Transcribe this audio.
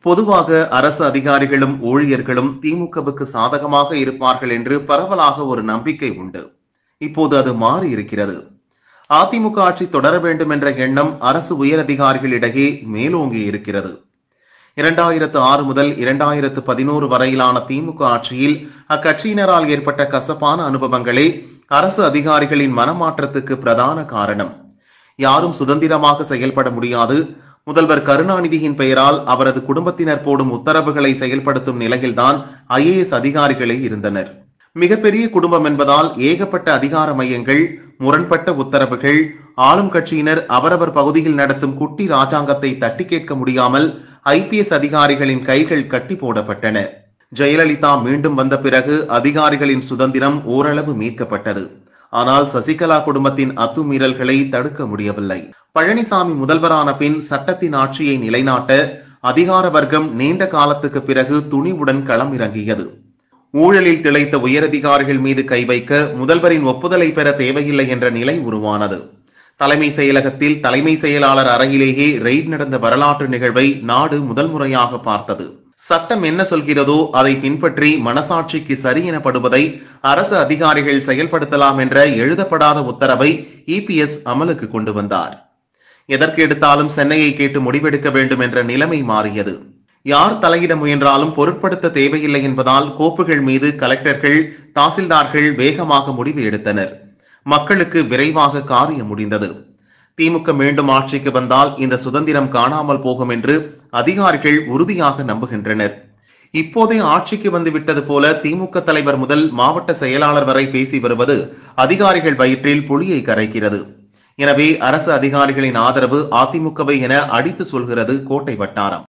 பொதுவாக அரசு அதிகாரிகளும் ஊழியர்களும் திமுகவுக்கு சாதகமாக இருப்பார்கள் என்று பரவலாக ஒரு நம்பிக்கை உண்டு இப்போது அது மாறி இருக்கிறது அதிமுக ஆட்சி தொடர வேண்டும் என்ற எண்ணம் அரசு உயரதிகாரிகளிடையே மேலோங்கி இருக்கிறது இரண்டாயிரத்து ஆறு முதல் இரண்டாயிரத்து பதினோரு வரையிலான திமுக ஆட்சியில் அக்கட்சியினரால் ஏற்பட்ட கசப்பான அனுபவங்களே அரசு அதிகாரிகளின் மனமாற்றத்துக்கு பிரதான காரணம் யாரும் சுதந்திரமாக செயல்பட முடியாது முதல்வர் கருணாநிதியின் பெயரால் அவரது குடும்பத்தினர் போடும் உத்தரவுகளை செயல்படுத்தும் நிலையில்தான் ஐஏஎஸ் அதிகாரிகளே இருந்தனர் மிகப்பெரிய குடும்பம் என்பதால் ஏகப்பட்ட அதிகார மையங்கள் முரண்பட்ட உத்தரவுகள் ஆளும் கட்சியினர் அவரவர் பகுதியில் நடத்தும் குட்டி ராஜாங்கத்தை தட்டி கேட்க முடியாமல் ஐபிஎஸ் அதிகாரிகளின் கைகள் கட்டி போடப்பட்டன ஜெயலலிதா மீண்டும் வந்த பிறகு அதிகாரிகளின் சுதந்திரம் ஓரளவு மீட்கப்பட்டது ஆனால் சசிகலா குடும்பத்தின் அத்துமீறல்களை தடுக்க முடியவில்லை பழனிசாமி முதல்வரான பின் சட்டத்தின் ஆட்சியை நிலைநாட்ட அதிகார வர்க்கம் நீண்ட காலத்துக்கு பிறகு துணிவுடன் களம் இறங்கியது ஊழலில் திளைத்த உயரதிகாரிகள் மீது கை வைக்க முதல்வரின் ஒப்புதலை பெற தேவையில்லை என்ற நிலை உருவானது தலைமை செயலகத்தில் தலைமை செயலாளர் அறையிலேயே ரெய்ட் நடந்த வரலாற்று நிகழ்வை நாடு முதல் முறையாக பார்த்தது சட்டம் என்ன சொல்கிறதோ அதை பின்பற்றி மனசாட்சிக்கு சரி எனப்படுவதை அரசு அதிகாரிகள் செயல்படுத்தலாம் என்ற எழுதப்படாத உத்தரவை இபிஎஸ் அமலுக்கு கொண்டு வந்தார் எதற்கு எடுத்தாலும் சென்னையை கேட்டு முடிவெடுக்க வேண்டும் என்ற நிலைமை மாறியது யார் தலையிட முயன்றாலும் பொருட்படுத்த தேவையில்லை என்பதால் கோப்புகள் மீது கலெக்டர்கள் தாசில்தார்கள் வேகமாக முடிவு எடுத்தனர் மக்களுக்கு விரைவாக காரியம் முடிந்தது திமுக மீண்டும் ஆட்சிக்கு வந்தால் இந்த சுதந்திரம் காணாமல் போகும் என்று அதிகாரிகள் உறுதியாக நம்புகின்றனர் இப்போதே ஆட்சிக்கு வந்து விட்டது போல திமுக தலைவர் முதல் மாவட்ட செயலாளர் வரை பேசி வருவது அதிகாரிகள் வயிற்றில் புளியை கரைக்கிறது எனவே அரசு அதிகாரிகளின் ஆதரவு அதிமுகவை என அடித்து சொல்கிறது கோட்டை வட்டாரம்